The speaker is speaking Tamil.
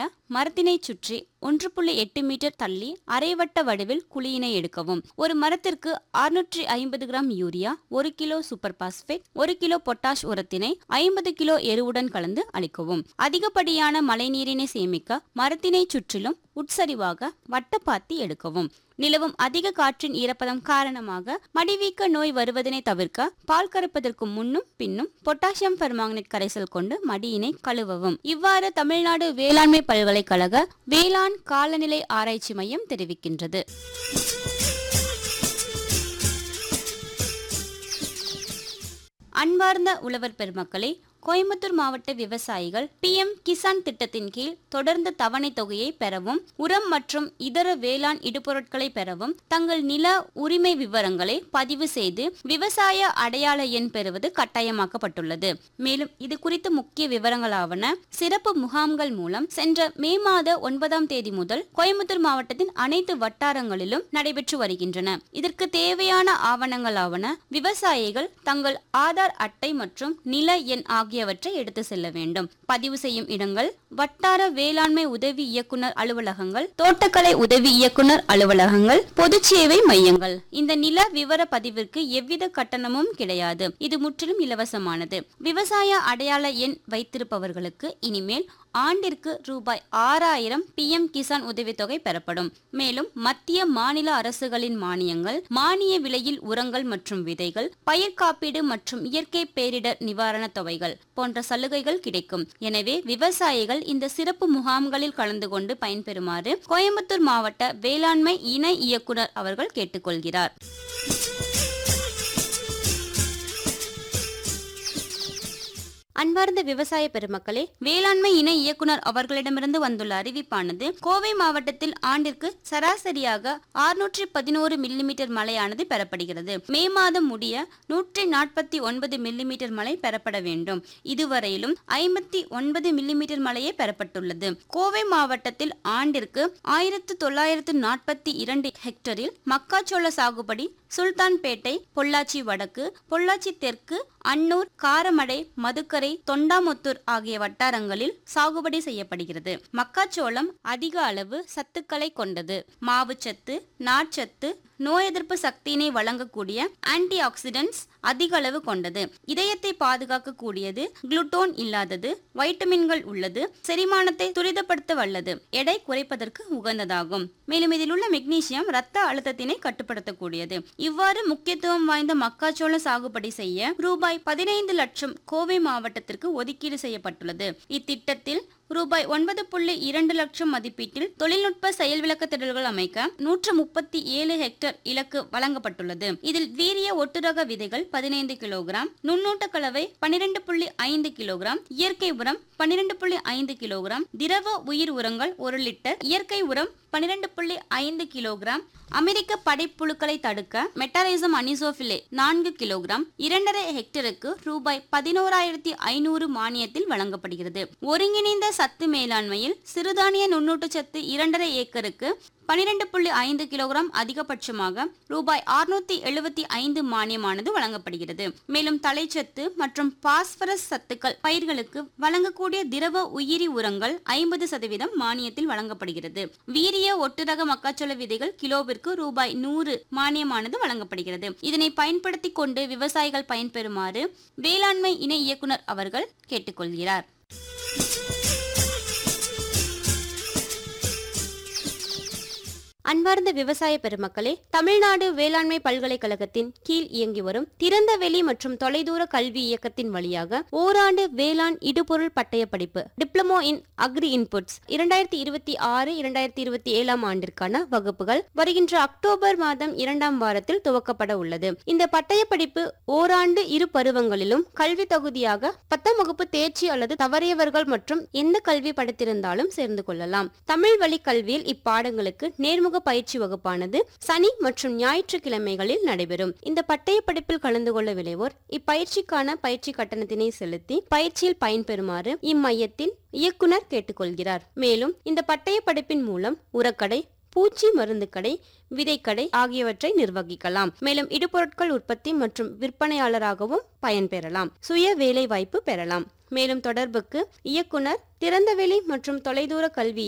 மரத்தினை சுற்றி ஒன்று புள்ளி எட்டு மீட்டர் தள்ளி அரைவட்ட வடிவில் குழியினை எடுக்கவும் ஒரு மரத்திற்கு அறுநூற்றி ஐம்பது கிராம் யூரியா ஒரு கிலோ சூப்பர் பாஸ்பேட் ஒரு கிலோ பொட்டாஷ் உரத்தினை ஐம்பது கிலோ எருவுடன் கலந்து அளிக்கவும் அதிகப்படியான மழைநீரினை சேமிக்க மரத்தினை சுற்றிலும் உட்சரிவாக வட்டப்பாத்தி எடுக்கவும் நிலவும் அதிக காற்றின் ஈரப்பதம் காரணமாக மடிவீக்க நோய் வருவதனை தவிர்க்க பால் கறப்பதற்கு முன்னும் பின்னும் பொட்டாசியம் பெர்மாங்கனேட் கரைசல் கொண்டு மடியினை கழுவவும் இவ்வாறு தமிழ்நாடு வேளாண்மை பல்கலைக்கழக வேளாண் காலநிலை ஆராய்ச்சி மையம் தெரிவிக்கின்றது அன்பார்ந்த உழவர் பெருமக்களே கோயம்புத்தூர் மாவட்ட விவசாயிகள் பிஎம் கிசான் திட்டத்தின் கீழ் தொடர்ந்து தவணை தொகையை பெறவும் உரம் மற்றும் இதர வேளாண் இடுபொருட்களை பெறவும் தங்கள் நில உரிமை விவரங்களை பதிவு செய்து விவசாய அடையாள எண் பெறுவது கட்டாயமாக்கப்பட்டுள்ளது மேலும் இது குறித்து முக்கிய விவரங்களாவன சிறப்பு முகாம்கள் மூலம் சென்ற மே மாத ஒன்பதாம் தேதி முதல் கோயம்புத்தூர் மாவட்டத்தின் அனைத்து வட்டாரங்களிலும் நடைபெற்று வருகின்றன இதற்கு தேவையான ஆவணங்களாவன விவசாயிகள் தங்கள் ஆதார் அட்டை மற்றும் நில எண் ஆகியவற்றை எடுத்து செல்ல வேண்டும் பதிவு செய்யும் இடங்கள் வட்டார வேளாண்மை உதவி இயக்குனர் அலுவலகங்கள் தோட்டக்கலை உதவி இயக்குனர் அலுவலகங்கள் பொது சேவை மையங்கள் இந்த நில விவர பதிவிற்கு எவ்வித கட்டணமும் கிடையாது இது முற்றிலும் இலவசமானது விவசாய அடையாள எண் வைத்திருப்பவர்களுக்கு இனிமேல் ஆண்டிற்கு ரூபாய் ஆறாயிரம் பிஎம் கிசான் உதவித்தொகை பெறப்படும் மேலும் மத்திய மாநில அரசுகளின் மானியங்கள் மானிய விலையில் உரங்கள் மற்றும் விதைகள் பயிர் காப்பீடு மற்றும் இயற்கை பேரிடர் நிவாரணத் தொகைகள் போன்ற சலுகைகள் கிடைக்கும் எனவே விவசாயிகள் இந்த சிறப்பு முகாம்களில் கலந்து கொண்டு பயன்பெறுமாறு கோயம்புத்தூர் மாவட்ட வேளாண்மை இணை இயக்குனர் அவர்கள் கேட்டுக்கொள்கிறார் அன்பார்ந்த விவசாய பெருமக்களே வேளாண்மை இணை இயக்குனர் அவர்களிடமிருந்து வந்துள்ள அறிவிப்பானது கோவை மாவட்டத்தில் ஆண்டிற்கு சராசரியாக ஆறுநூற்றி பதினோரு மில்லிமீட்டர் மழையானது பெறப்படுகிறது மே மாதம் முடிய நூற்றி நாற்பத்தி ஒன்பது மில்லிமீட்டர் மழை பெறப்பட வேண்டும் இதுவரையிலும் ஐம்பத்தி ஒன்பது மில்லிமீட்டர் மழையே பெறப்பட்டுள்ளது கோவை மாவட்டத்தில் ஆண்டிற்கு ஆயிரத்து தொள்ளாயிரத்து நாற்பத்தி இரண்டு ஹெக்டரில் மக்காச்சோள சாகுபடி சுல்தான்பேட்டை பொள்ளாச்சி வடக்கு பொள்ளாச்சி தெற்கு அன்னூர் காரமடை மதுக்கரை தொண்டாமுத்தூர் ஆகிய வட்டாரங்களில் சாகுபடி செய்யப்படுகிறது மக்காச்சோளம் அதிக அளவு சத்துக்களை கொண்டது மாவுச்சத்து நார்ச்சத்து நோய் எதிர்ப்பு சக்தியினை வழங்கக்கூடிய ஆன்டி ஆக்சிடென்ட்ஸ் அதிக அளவு கொண்டது இதயத்தை பாதுகாக்கக்கூடியது குளுட்டோன் இல்லாதது வைட்டமின்கள் உள்ளது செரிமானத்தை துரிதப்படுத்த வல்லது எடை குறைப்பதற்கு உகந்ததாகும் மேலும் இதில் உள்ள மெக்னீசியம் இரத்த அழுத்தத்தினை கட்டுப்படுத்தக்கூடியது இவ்வாறு முக்கியத்துவம் வாய்ந்த மக்காச்சோள சாகுபடி செய்ய ரூபாய் பதினைந்து லட்சம் கோவை மாவட்டத்திற்கு ஒதுக்கீடு செய்யப்பட்டுள்ளது இத்திட்டத்தில் ரூபாய் ஒன்பது புள்ளி இரண்டு லட்சம் மதிப்பீட்டில் தொழில்நுட்ப செயல் விளக்க திடல்கள் அமைக்க நூற்று முப்பத்தி ஏழு ஹெக்டேர் இலக்கு வழங்கப்பட்டுள்ளது இதில் வீரிய ஒட்டுரக விதைகள் பதினைந்து கிலோகிராம் நுண்ணூட்ட கலவை பன்னிரண்டு புள்ளி ஐந்து கிலோகிராம் இயற்கை உரம் பன்னிரண்டு புள்ளி ஐந்து கிலோகிராம் திரவ உயிர் உரங்கள் ஒரு லிட்டர் இயற்கை உரம் பன்னிரண்டு புள்ளி ஐந்து கிலோகிராம் அமெரிக்க படைப்புழுக்களை தடுக்க மெட்டாரைசம் அனிசோபிலே நான்கு கிலோகிராம் இரண்டரை ஹெக்டருக்கு ரூபாய் பதினோராயிரத்தி ஐநூறு மானியத்தில் வழங்கப்படுகிறது ஒருங்கிணைந்த சத்து மேலாண்மையில் சிறுதானிய நுண்ணூட்டச்சத்து இரண்டரை ஏக்கருக்கு பனிரெண்டு புள்ளி ஐந்து கிலோகிராம் அதிகபட்சமாக ரூபாய் அறுநூத்தி எழுபத்தி ஐந்து மானியமானது வழங்கப்படுகிறது மேலும் தலைச்சத்து மற்றும் பாஸ்பரஸ் சத்துக்கள் பயிர்களுக்கு வழங்கக்கூடிய திரவ உயிரி உரங்கள் ஐம்பது சதவீதம் மானியத்தில் வழங்கப்படுகிறது வீரிய ஒட்டுரக மக்காச்சோள விதைகள் கிலோவிற்கு ரூபாய் நூறு மானியமானது வழங்கப்படுகிறது இதனை பயன்படுத்தி கொண்டு விவசாயிகள் பயன்பெறுமாறு வேளாண்மை இணை இயக்குனர் அவர்கள் கேட்டுக்கொள்கிறார் அன்பார்ந்த விவசாய பெருமக்களே தமிழ்நாடு வேளாண்மை பல்கலைக்கழகத்தின் கீழ் இயங்கி வரும் திறந்த வெளி மற்றும் தொலைதூர கல்வி இயக்கத்தின் வழியாக ஓராண்டு வேளாண் இடுபொருள் பட்டய படிப்பு டிப்ளமோ இன் அக்ரி இன்புட்ஸ் இரண்டாயிரத்தி இருபத்தி ஆறு இரண்டாயிரத்தி இருபத்தி ஏழாம் ஆண்டிற்கான வகுப்புகள் வருகின்ற அக்டோபர் மாதம் இரண்டாம் வாரத்தில் துவக்கப்பட உள்ளது இந்த பட்டய படிப்பு ஓராண்டு இரு பருவங்களிலும் கல்வி தகுதியாக பத்தாம் வகுப்பு தேர்ச்சி அல்லது தவறியவர்கள் மற்றும் எந்த கல்வி படித்திருந்தாலும் சேர்ந்து கொள்ளலாம் தமிழ் வழி கல்வியில் இப்பாடங்களுக்கு நேர்முக பயிற்சி வகுப்பானது சனி மற்றும் ஞாயிற்றுக்கிழமைகளில் நடைபெறும் இந்த பட்டய படிப்பில் கலந்து கொள்ள விளைவோர் இப்பயிற்சிக்கான பயிற்சி கட்டணத்தினை செலுத்தி பயிற்சியில் பயன்பெறுமாறு இம்மையத்தின் இயக்குனர் கேட்டுக்கொள்கிறார் மேலும் இந்த பட்டய படிப்பின் மூலம் உரக்கடை பூச்சி மருந்து கடை விதைக்கடை ஆகியவற்றை நிர்வகிக்கலாம் மேலும் இடுபொருட்கள் உற்பத்தி மற்றும் விற்பனையாளராகவும் பயன்பெறலாம் சுய வேலை வாய்ப்பு பெறலாம் மேலும் தொடர்புக்கு இயக்குனர் திறந்தவெளி மற்றும் தொலைதூர கல்வி